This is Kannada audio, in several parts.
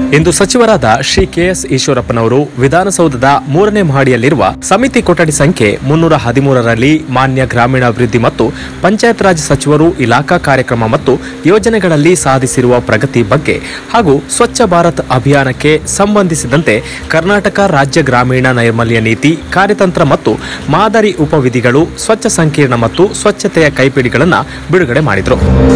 ಇಂದು ಸಚಿವರಾದ ಶ್ರೀ ಕೆಎಸ್ ಈಶ್ವರಪ್ಪನವರು ವಿಧಾನಸೌಧದ ಮೂರನೇ ಮಹಡಿಯಲ್ಲಿರುವ ಸಮಿತಿ ಕೊಠಡಿ ಸಂಖ್ಯೆ ಮುನ್ನೂರ ಹದಿಮೂರರಲ್ಲಿ ಮಾನ್ಯ ಗ್ರಾಮೀಣಾಭಿವೃದ್ಧಿ ಮತ್ತು ಪಂಚಾಯತ್ ರಾಜ್ ಸಚಿವರು ಇಲಾಖಾ ಕಾರ್ಯಕ್ರಮ ಮತ್ತು ಯೋಜನೆಗಳಲ್ಲಿ ಸಾಧಿಸಿರುವ ಪ್ರಗತಿ ಬಗ್ಗೆ ಹಾಗೂ ಸ್ವಚ್ಛ ಭಾರತ್ ಅಭಿಯಾನಕ್ಕೆ ಸಂಬಂಧಿಸಿದಂತೆ ಕರ್ನಾಟಕ ರಾಜ್ಯ ಗ್ರಾಮೀಣ ನೈರ್ಮಲ್ಯ ನೀತಿ ಕಾರ್ಯತಂತ್ರ ಮತ್ತು ಮಾದರಿ ಉಪವಿಧಿಗಳು ಸ್ವಚ್ಛ ಸಂಕೀರ್ಣ ಮತ್ತು ಸ್ವಚ್ಛತೆಯ ಕೈಪಿಡಿಗಳನ್ನು ಬಿಡುಗಡೆ ಮಾಡಿದರು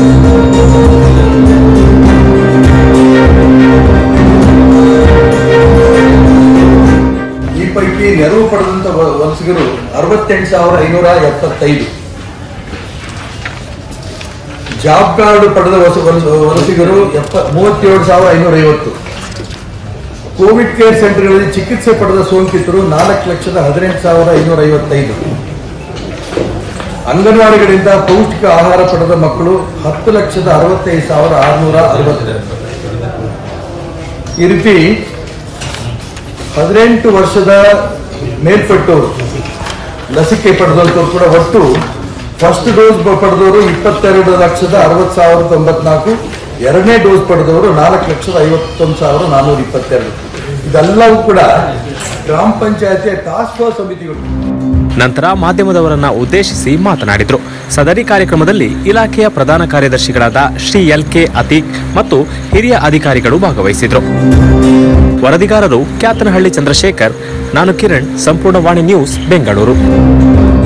ಈ ಪೈಕಿ ನೆರವು ಪಡೆದಂತ ವ- ವಲಸಿಗರು ಅರವತ್ತೆಂಟು ಸಾವಿರ ಐನೂರ ಎಪ್ಪತ್ತೈದು ಜಾಬ್ ಕಾರ್ಡ್ ಪಡೆದ ವಸ- ವಲಸ- ವಲಸಿಗರು ಎಪ್ಪ ಮೂವತ್ತೇಳು ಸಾವಿರ ಐನೂರ ಐವತ್ತು ಕೋವಿಡ್ ಕೇರ್ ಸೆಂಟರ್ಗಳಲ್ಲಿ ಚಿಕಿತ್ಸೆ ಪಡೆದ ಸೋಂಕಿತರು ನಾಲ್ಕು ಲಕ್ಷದ ಹದಿನೆಂಟು ಸಾವಿರ ಐನೂರ ಐವತ್ತೈದು ಅಂಗನವಾಡಿಗಳಿಂದ ಪೌಷ್ಟಿಕ ಆಹಾರ ಪಡೆದ ಮಕ್ಕಳು ಹತ್ತು ಲಕ್ಷದ ಅರವತ್ತೈದು ಸಾವಿರ ಆರುನೂರ ಅರವತ್ತು ಈ ರೀತಿ ಹದಿನೆಂಟು ವರ್ಷದ ಮೇಲ್ಪಟ್ಟವರು ಲಸಿಕೆ ಪಡೆದಂಥವ್ರು ಕೂಡ ಒಟ್ಟು ಫಸ್ಟ್ ಡೋಸ್ ಪಡೆದವರು ಇಪ್ಪತ್ತೆರಡು ಲಕ್ಷದ ಅರವತ್ತು ಸಾವಿರದ ತೊಂಬತ್ನಾಲ್ಕು ಎರಡನೇ ಡೋಸ್ ಪಡೆದವರು ನಾಲ್ಕು ಲಕ್ಷದ ಐವತ್ತೊಂದು ಸಾವಿರ ನಾನ್ನೂರ ಇಪ್ಪತ್ತೆರಡು ಇದೆಲ್ಲವೂ ಕೂಡ ಗ್ರಾಮ ಪಂಚಾಯತಿಯ ಟಾಸ್ಕ್ ಫೋರ್ಸ್ ಸಮಿತಿಗಳು ನಂತರ ಮಾಧ್ಯಮದವರನ್ನ ಉದ್ದೇಶಿಸಿ ಮಾತನಾಡಿದರು ಸದರಿ ಕಾರ್ಯಕ್ರಮದಲ್ಲಿ ಇಲಾಖೆಯ ಪ್ರಧಾನ ಕಾರ್ಯದರ್ಶಿಗಳಾದ ಶ್ರೀ ಎಲ್ ಕೆ ಅತೀಕ್ ಮತ್ತು ಹಿರಿಯ ಅಧಿಕಾರಿಗಳು ಭಾಗವಹಿಸಿದರು ವರದಿಗಾರರು ಕ್ಯಾತನಹಳ್ಳಿ ಚಂದ್ರಶೇಖರ್ ನಾನು ಕಿರಣ್ ಸಂಪೂರ್ಣ ವಾಣಿ ನ್ಯೂಸ್ ಬೆಂಗಳೂರು